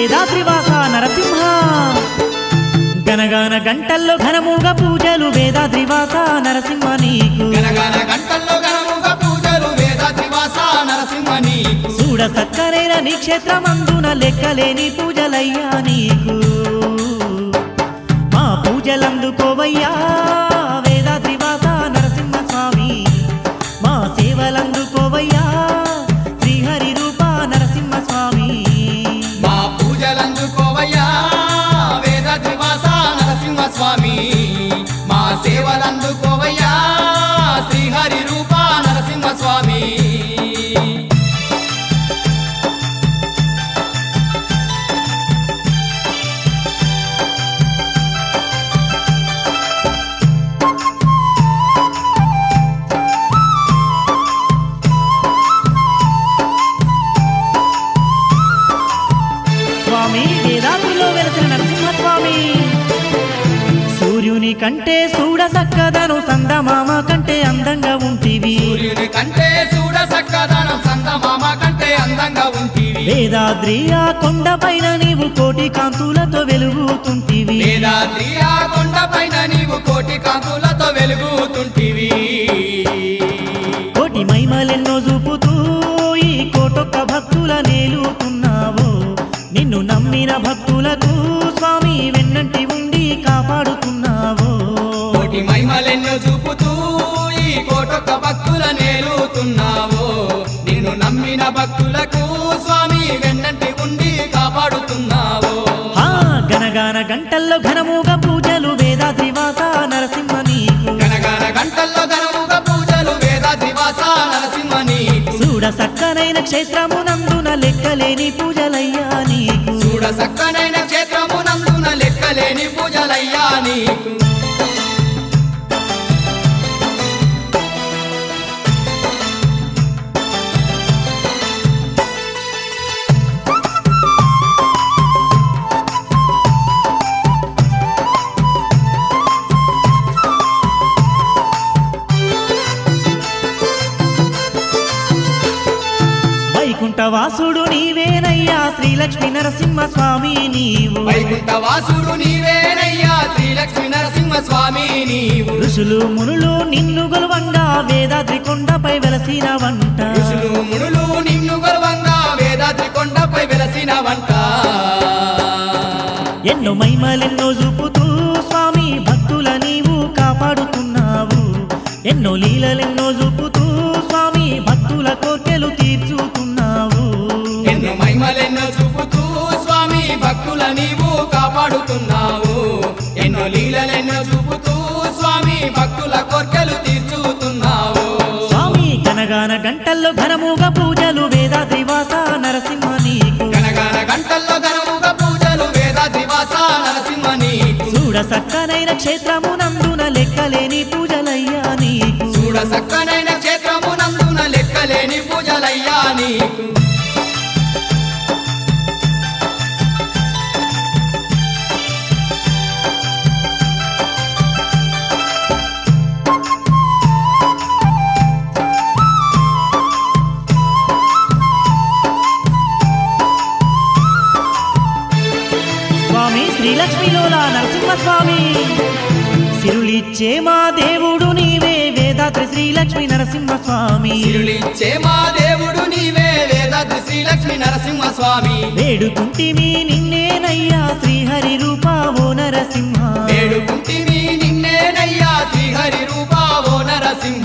వేదాద్రివాస నరసింహ గనగాన గంటల్లో ఘనముగ పూజలు వేదాద్రివాస నరసింహ నీకు గనగన గంటల్లో గణముగ పూజలు వేదాద్రివాస నరసింహ నీకు చూడ సక్కరైన నీ క్షేత్రమందున లెక్కలేని పూజలయ్యా నీకు మా పూజలందుకోవయ్యా వేదాద్రివాస నరసింహ స్వామి మా సేవలందుకోవయ్యా శ్రీహరి రూప నరసింహ స్వామి మా పూజలందుకోవయ్యా వేదాద్రివాస నరసింహ స్వామి మా సేవలందుకోవయ్యా శ్రీహరి రూప నరసింహ స్వామి స్వామి వేదాద్రిలో వెలసిన నరసింహస్వామి సూర్యుని కంటే చూడ సక్కదను సందమామ కంటే అందంగా ఉంటివి సూర్యుని కంటే చూడ సక్కదనం సందమామ కంటే అందంగా ఉంటివి వేదాద్రి ఆ కొండపైన నీవు కోటి కాంతులతో వెలుగుతుంటివి వేదాద్రి ఆ కొండపైన నీవు కోటి కాంతులతో వెలుగుతుంటివి కోటి మైమలెన్నో చూపుతూ ఈ కోటొక్క భక్తుల నేలుతున్నావు నిన్ను నమ్మిన భక్తులకు స్వామి వెన్నంటి ఉండి కాపాడుతున్నావు కోటి మహిమలెన్నో చూపుతూ ఈ కోటొక్క భక్తుల నేలుతున్నావు నిన్ను నమ్మిన భక్తులకు స్వామి వెన్నంటి ఉండి కాపాడుతున్నావు ఆ గనగాన గంటల్లో ఘనముగా పూజలు వేదాద్రివాస నరసింహ నీకు గనగన గంటల్లో గనముగా పూజలు వేదాద్రివాస నరసింహ నీకు చూడ సక్కనైన క్షేత్రమునందున లెక్కలేని పూజలయ్యా నీకు చూడ సక్కనైన క్షేత్రము నందున లెక్కలేని పూజలయ్యా నీకు వైకుంఠవాసుడు నీవేనయ్యా శ్రీలక్ష్మీ నరసింహ స్వామి నీవు వైకుంఠ వాసుడు నీవేనయ్యా శ్రీలక్ష్మీ నరసింహ స్వామి నీవు ఋషులు మునులు నిన్ను గొలవంగా వేదాద్రి కొండపై వెలసిన వంట ఋషులు మునులు నిన్ను గర్వంగా వేదాద్రి కొండపై వెలసిన వంట ఎన్నో మైమలెన్నో చూపుతూ స్వామి భక్తుల నీవు కాపాడుతున్నావు ఎన్నో లీలలెన్నో చూపుతూ స్వామి భక్తుల కోర్కెలు తీర్చుతున్నావు ఎన్నో మహిమలెన్నో చూపుతూ స్వామి భక్తుల నీవు కాపాడుతున్నావు ఎన్నో లీలలెన్నో చూపుతూ స్వామి భక్తుల కోర్కెలు తీర్చుతున్నావు స్వామి గనగాన గంటల్లో ఘనముగా పూజలు వేదాద్రివాస నరసింహ నీకు గనగన గంటల్లో గనముగా పూజలు వేదాద్రివాస నరసింహ నీకు చూడ సక్కనైన క్షేత్రమునందున లెక్కలేని పూజలయ్యా నీకు చూడ సక్కనైన క్షేత్రము నందున లెక్కలేని పూజలయ్యా నీకు స్వామి శ్రీలక్ష్మిలోల నరసింహస్వామి సిరులిచ్చే మా దేవుడు నీవే వేదాద్రి శ్రీలక్ష్మి నరసింహస్వామి సిరులిచ్చే మా దేవుడు నీవే వేదాద్రి శ్రీలక్ష్మి నరసింహ స్వామి వేడుకుంటిమి నిన్నేనయ్యా శ్రీహరి రూపా ఓ నరసింహ వేడుకుంటివి నిన్నేనయ్యా శ్రీహరి రూపా ఓ నరసింహ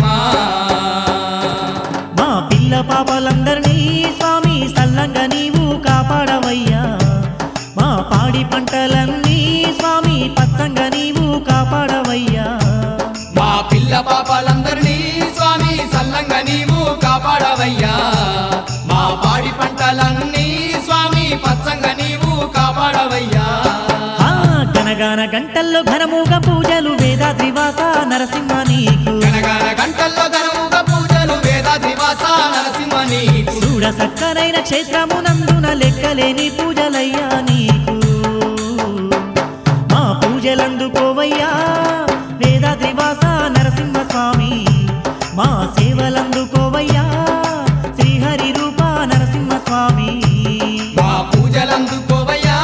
మా పిల్ల పాపలందరినీ స్వామి సల్లంగా నీవు కాపాడవయ్యా మా పాడి పంటలన్నీ స్వామి పచ్చంగా నీవు కాపాడవయ్యా మా పిల్ల పాపాలందరినీ స్వామి సల్లంగా నీవు కాపాడవయ్యా మా పాడి పంటలన్నీ స్వామి పచ్చంగా నీవు కాపాడవయ్యా ఆ గనగాన గంటల్లో ఘనముగా పూజలు వేదాద్రివాస నరసింహ నీకు గనగన గంటల్లో గనముగా పూజలు వేదాద్రివాస నరసింహ నీకు చూడ సక్కరైన క్షేత్రమునందున లెక్కలేని పూజలయ్యా నీకు మా పూజలందుకోవయ్యా వేదాద్రివాస నరసింహ స్వామి మా సేవలందుకోవయ్యా శ్రీహరి రూప నరసింహ స్వామి మా పూజలందుకోవయ్యా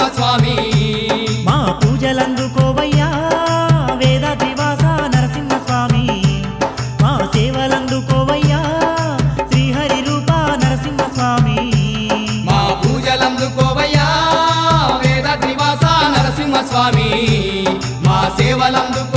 స్వామి మా పూజలందుకోవయ్యా వేద దివాస నరసింహ స్వామి మా సేవలందుకోవయ్యా శ్రీహరి రూప నరసింహ స్వామి మా పూజలందుకోవయ్యా వేద త్రివాస నరసింహ స్వామి మా సేవలందుకో